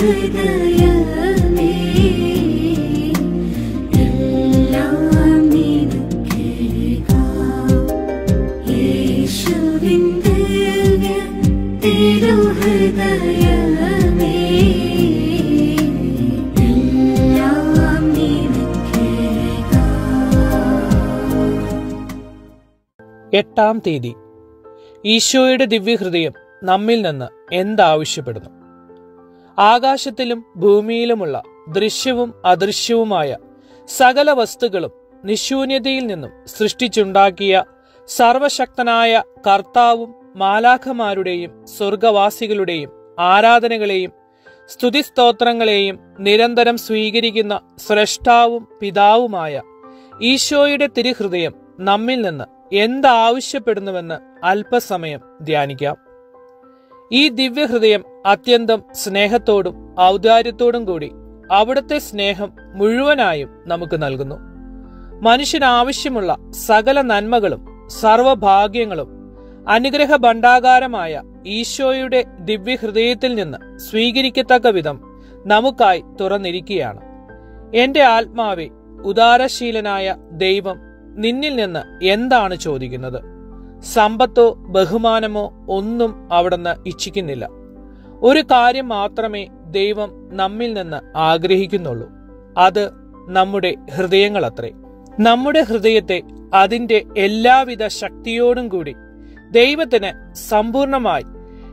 തിരുഹൃദയമേ എല്ലാം നിനക്കേകാം യേശുവിൻ ദിവ്യ തിരുഹൃദയമേ എല്ലാം നിനക്കേകാം എട്ടാം തീയതി ഈശോയുടെ ദിവ്യഹൃദയം നമ്മിൽ നിന്ന് എന്താവശ്യപ്പെടുന്നു ആകാശത്തിലും ഭൂമിയിലുമുള്ള ദൃശ്യവും അദൃശ്യവുമായ സകല വസ്തുക്കളും നിശൂന്യതയിൽ നിന്നും സൃഷ്ടിച്ചുണ്ടാക്കിയ സർവശക്തനായ കർത്താവും മാലാഖമാരുടെയും സ്വർഗവാസികളുടെയും ആരാധനകളെയും സ്തുതിസ്തോത്രങ്ങളെയും നിരന്തരം സ്വീകരിക്കുന്ന സ്രഷ്ടാവും പിതാവുമായ ഈശോയുടെ തിരുഹൃദയം നമ്മിൽ നിന്ന് എന്താവശ്യപ്പെടുന്നുവെന്ന് അല്പസമയം ധ്യാനിക്കാം ഈ ദിവ്യഹൃദയം അത്യന്തം സ്നേഹത്തോടും ഔദാര്യത്തോടും കൂടി അവിടുത്തെ സ്നേഹം മുഴുവനായും നമുക്ക് നൽകുന്നു മനുഷ്യന് ആവശ്യമുള്ള സകല നന്മകളും സർവഭാഗ്യങ്ങളും അനുഗ്രഹ ഭണ്ഡാകാരമായ ഈശോയുടെ ദിവ്യഹൃദയത്തിൽ നിന്ന് സ്വീകരിക്കത്തക്ക വിധം നമുക്കായി തുറന്നിരിക്കുകയാണ് എന്റെ ആത്മാവെ ഉദാരശീലനായ ദൈവം നിന്നിൽ നിന്ന് എന്താണ് ചോദിക്കുന്നത് സമ്പത്തോ ബഹുമാനമോ ഒന്നും അവിടുന്ന് ഇച്ഛിക്കുന്നില്ല ഒരു കാര്യം മാത്രമേ ദൈവം നമ്മിൽ നിന്ന് ആഗ്രഹിക്കുന്നുള്ളൂ അത് നമ്മുടെ ഹൃദയങ്ങളത്രേ നമ്മുടെ ഹൃദയത്തെ അതിന്റെ എല്ലാവിധ ശക്തിയോടും കൂടി ദൈവത്തിന് സമ്പൂർണമായി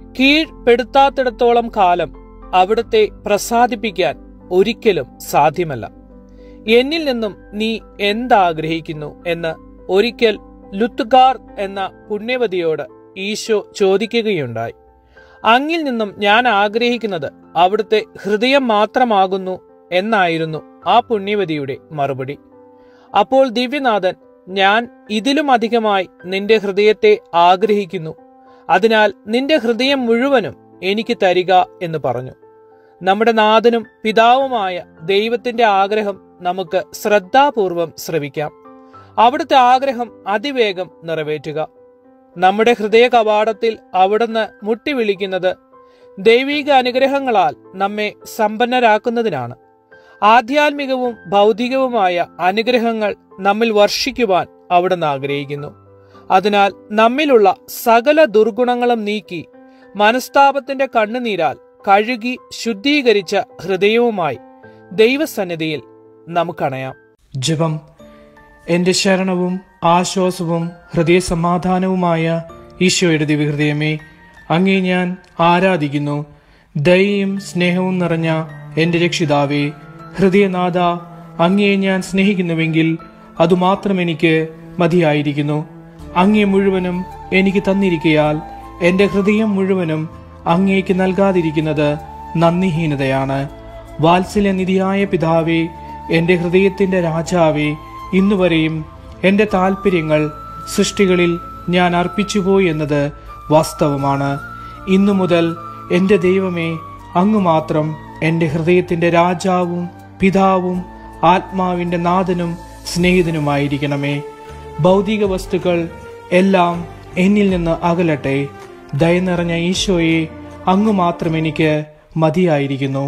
കീഴ്പ്പെടുത്താത്തിടത്തോളം കാലം അവിടുത്തെ പ്രസാദിപ്പിക്കാൻ ഒരിക്കലും സാധ്യമല്ല എന്നിൽ നിന്നും നീ എന്താഗ്രഹിക്കുന്നു എന്ന് ഒരിക്കൽ ലുത്തുകാർ എന്ന പുണ്യവതിയോട് ഈശോ ചോദിക്കുകയുണ്ടായി അങ്ങിൽ നിന്നും ഞാൻ ആഗ്രഹിക്കുന്നത് അവിടുത്തെ ഹൃദയം മാത്രമാകുന്നു എന്നായിരുന്നു ആ പുണ്യവതിയുടെ മറുപടി അപ്പോൾ ദിവ്യനാഥൻ ഞാൻ ഇതിലും അധികമായി നിന്റെ ഹൃദയത്തെ ആഗ്രഹിക്കുന്നു അതിനാൽ നിന്റെ ഹൃദയം മുഴുവനും എനിക്ക് തരിക എന്ന് പറഞ്ഞു നമ്മുടെ നാഥനും പിതാവുമായ ദൈവത്തിന്റെ ആഗ്രഹം നമുക്ക് ശ്രദ്ധാപൂർവം ശ്രവിക്കാം അവിടുത്തെ ആഗ്രഹം അതിവേഗം നിറവേറ്റുക നമ്മുടെ ഹൃദയ കവാടത്തിൽ അവിടുന്ന് മുട്ടി വിളിക്കുന്നത് ദൈവിക അനുഗ്രഹങ്ങളാൽ നമ്മെ സമ്പന്നരാക്കുന്നതിനാണ് ആധ്യാത്മികവും ഭൗതികവുമായ അനുഗ്രഹങ്ങൾ നമ്മിൽ വർഷിക്കുവാൻ അവിടുന്ന് ആഗ്രഹിക്കുന്നു അതിനാൽ നമ്മിലുള്ള സകല ദുർഗുണങ്ങളും നീക്കി മനസ്താപത്തിന്റെ കണ്ണുനീരാൽ കഴുകി ശുദ്ധീകരിച്ച ഹൃദയവുമായി ദൈവസന്നിധിയിൽ നമുക്കണയാം ജപം എന്റെ ശരണവും ആശ്വാസവും ഹൃദയസമാധാനവുമായ ഈശോയുടെ ദിവ്യഹൃദയമേ അങ്ങേ ഞാൻ ആരാധിക്കുന്നു ദയയും സ്നേഹവും നിറഞ്ഞ എന്റെ രക്ഷിതാവേ ഹൃദയനാഥ അങ്ങയെ ഞാൻ സ്നേഹിക്കുന്നുവെങ്കിൽ അതുമാത്രം എനിക്ക് മതിയായിരിക്കുന്നു അങ്ങേ മുഴുവനും എനിക്ക് തന്നിരിക്കയാൽ എന്റെ ഹൃദയം മുഴുവനും അങ്ങേക്ക് നൽകാതിരിക്കുന്നത് നന്ദിഹീനതയാണ് വാത്സല്യനിധിയായ പിതാവേ എന്റെ ഹൃദയത്തിന്റെ രാജാവേ ഇന്നുവരെയും എന്റെ താല്പര്യങ്ങൾ സൃഷ്ടികളിൽ ഞാൻ അർപ്പിച്ചുപോയി എന്നത് വാസ്തവമാണ് ഇന്നു മുതൽ എന്റെ ദൈവമേ അങ്ങ് മാത്രം എന്റെ ഹൃദയത്തിന്റെ രാജാവും പിതാവും ആത്മാവിന്റെ നാഥനും സ്നേഹിതനുമായിരിക്കണമേ ഭൗതിക വസ്തുക്കൾ എല്ലാം എന്നിൽ നിന്ന് അകലട്ടെ ദയ നിറഞ്ഞ ഈശോയെ അങ്ങ് മാത്രം എനിക്ക് മതിയായിരിക്കുന്നു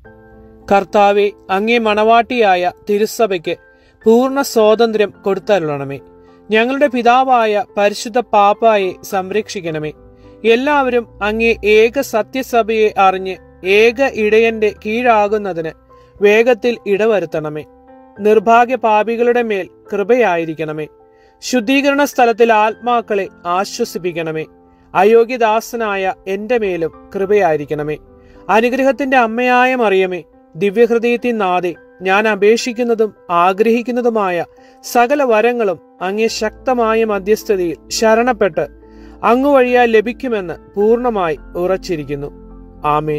കർത്താവെ അങ്ങേ മണവാട്ടിയായ തിരുസഭയ്ക്ക് പൂർണ്ണ സ്വാതന്ത്ര്യം കൊടുത്തരുളണമേ ഞങ്ങളുടെ പിതാവായ പരിശുദ്ധ പാപ്പായെ സംരക്ഷിക്കണമേ എല്ലാവരും അങ്ങേ ഏക സത്യസഭയെ അറിഞ്ഞ് ഏക ഇടയന്റെ കീഴാകുന്നതിന് വേഗത്തിൽ ഇടവരുത്തണമേ നിർഭാഗ്യ പാപികളുടെ മേൽ കൃപയായിരിക്കണമേ ശുദ്ധീകരണ സ്ഥലത്തിൽ ആത്മാക്കളെ ആശ്വസിപ്പിക്കണമേ അയോഗ്യദാസനായ എന്റെ മേലും കൃപയായിരിക്കണമേ അനുഗ്രഹത്തിന്റെ അമ്മയായ മറിയമേ ദിവ്യഹൃദയത്തിൻ നാദെ ഞാൻ അപേക്ഷിക്കുന്നതും ആഗ്രഹിക്കുന്നതുമായ സകല വരങ്ങളും അങ്ങേ ശക്തമായ മധ്യസ്ഥതയിൽ ശരണപ്പെട്ട് അങ്ങു വഴിയാൽ ലഭിക്കുമെന്ന് പൂർണ്ണമായി ഉറച്ചിരിക്കുന്നു ആമേൻ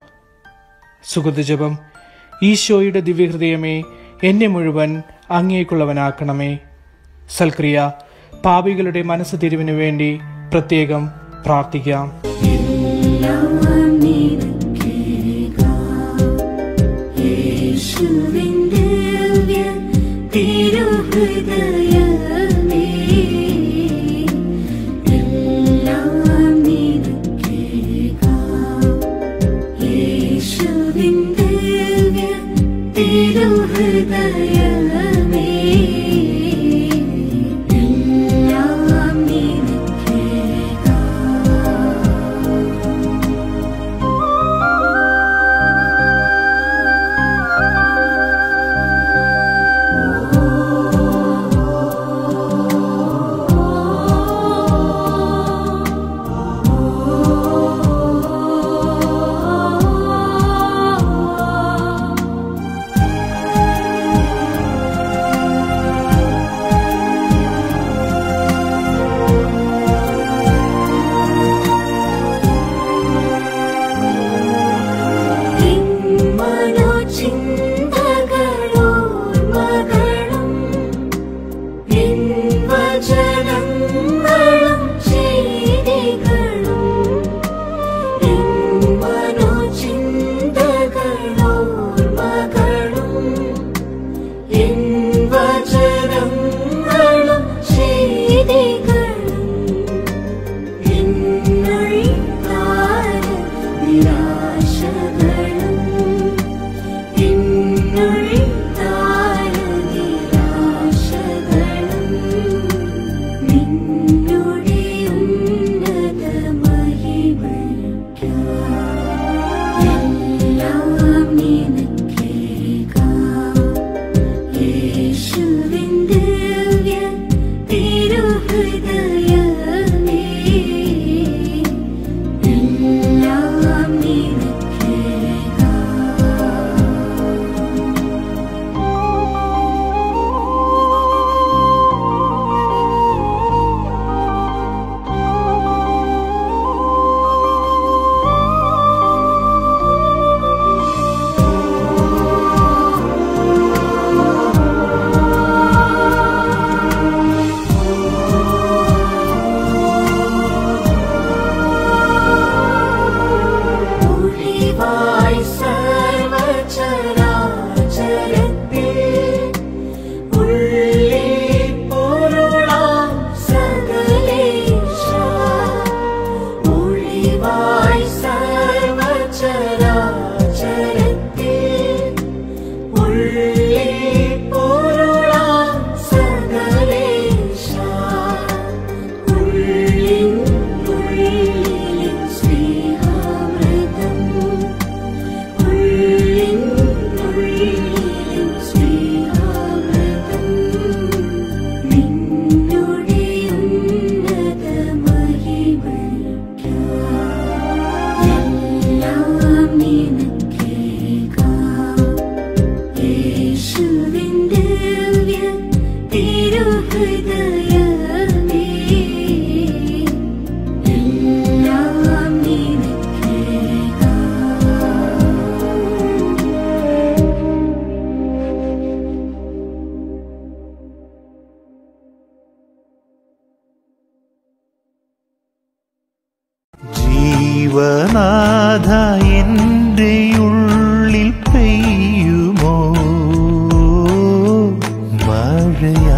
സുഹൃത്തുജപം ഈശോയുടെ ദിവ്യഹൃദയമേ എന്നെ മുഴുവൻ അങ്ങേക്കുള്ളവനാക്കണമേ സൽക്രിയ പാപികളുടെ മനസ്സ് തിരിവിനു വേണ്ടി പ്രത്യേകം പ്രാർത്ഥിക്കാം എല്ലാം നിനക്കേകാം. യേശുവിൻ ദിവ്യ തിരുഹൃദയമേ എല്ലാം നിനക്കേകാം. യേശുവിൻ തിരുഹൃദയമേ എല്ലാം നിനക്കേകാം മനോചിന്തകളോർമകളും എൻ വചനങ്ങളും ചെയ്തികളും എൻ മനോചിന്തകളോർമകളും എൻ വചനങ്ങളും ചെയ്തികളും എന്നുള്ളിൽ നിരാശകളും എന്നുള്ളിൽ നിരാശകളും നിന്നുടെ ഉന്നത മഹിമയ്ക്കായി എല്ലാം നിനക്കേകാം യേശുവിൻ ദിവ്യ തിരുഹൃദയമേ എല്ലാം നിനക്കേകാം ഒളിവായി സർവചരാചരത്തിൽ ഉള്ളിൽ പൊരുളാം സകലേശ. ഒളിവായി സർവചരാചരത്തിൽ ഉള്ളിൽ പൊരുളാം സകലേശ. ഉള്ളിൻ ഉള്ളിൽ സ്നേഹാമൃതം ഉള്ളിൻ ഉള്ളിൽ സ്നേഹാമൃതം നിന്നുടെ ഉന്നത മഹിമയ്ക്കായി എല്ലാം നിനക്കേകാം യേശുവിൻ ദിവ്യ തിരുഹൃദയമേ എല്ലാം നിനക്കേകാം ജീവനാഥ എൻ്റെ ഉള്ളിൽ പെയ്യുമോ മഴയാ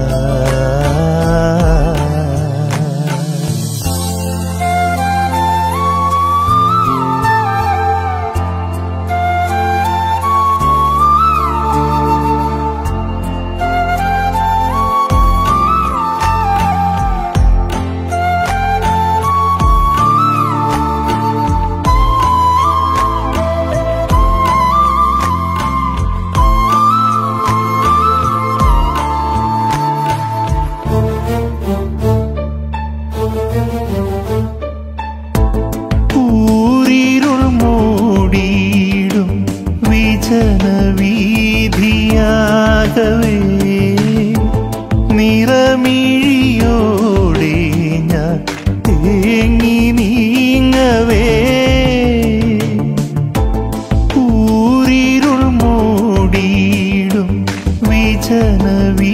ഊരിരുൾ മൂടിയിടും വിജന വീതിയാകവേ നിറമിഴിയോടെ ഞാൻ തേങ്ങി നീങ്ങവേ ഊരിരുൾ മൂടിയിടും വിജന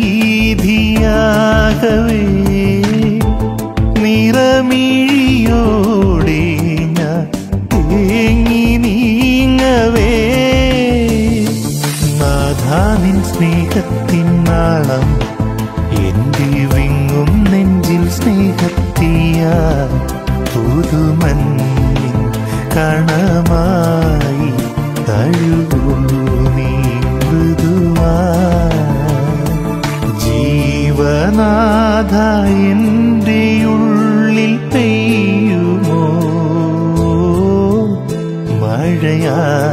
വീതിയാകവേ നിറമിഴിയോടെ ഞാൻ തേങ്ങി നീങ്ങവേ നാഥാനിൻ സ്നേഹത്തിൻ നാളം എൻ്റെ വിങ്ങും നെഞ്ചിൽ സ്നേഹത്തിയ പുതുമഞ്ഞിൻ കണമായി തഴുകൂ നീ മൃദുവാ ജീവനാഥ എൻ്റെ ഉള്ളിൽ പെയ്യുമോ മഴയാ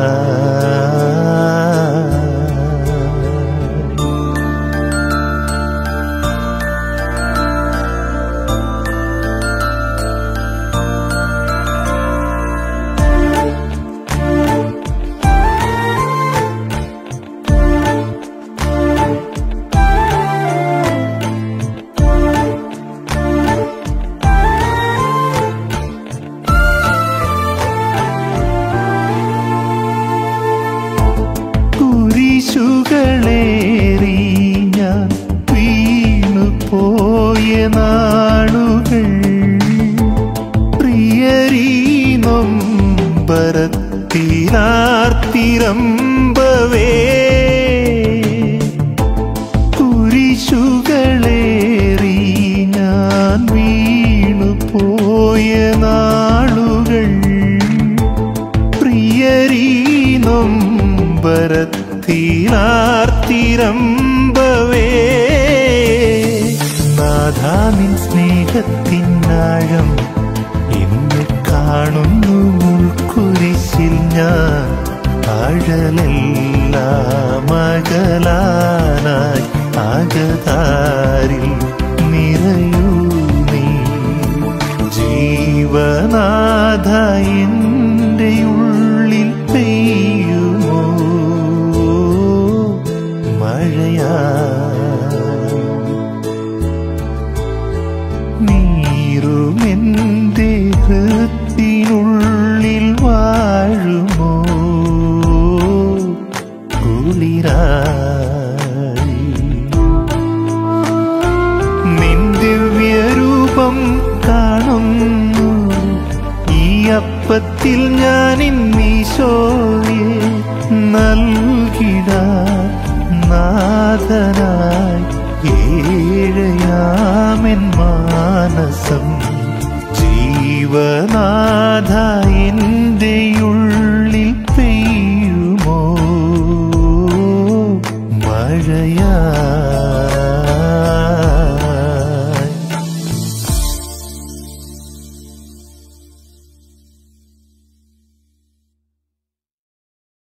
കുരിശുകളേറി ഞാൻ വീണു പോയ നാളുകൾ പ്രിയരീനം പരത്തിരാർത്തിരമ്പവേ കുരിശുകളേറി ഞാൻ വീണു പോയ നാളുകൾ പ്രിയരീനം ഭരത്തിനാർത്തിരമ്പവേ നാഥാനിൻ സ്നേഹത്തിനാഴം ഇന്ന് കാണുന്നു മുൾക്കുരിശിൽ ഞാൻ ആഴലെല്ലാം അകലാനായി ആകതാരിൽ നിറയൂ നീ ജീവനാഥ എൻ്റെ ഉള്ളിൽ പെയ്യുമോ മഴയാ നീറുമെൻ്റെ ഹൃത്തിനുള്ളിൽ വാഴുമോ കുളിരായി നിൻ ദിവ്യരൂപം കാണുന്നു ഈ അപ്പത്തിൽ ഞാൻ ഇന്നീശോയെ നൽകിട നാഥനാ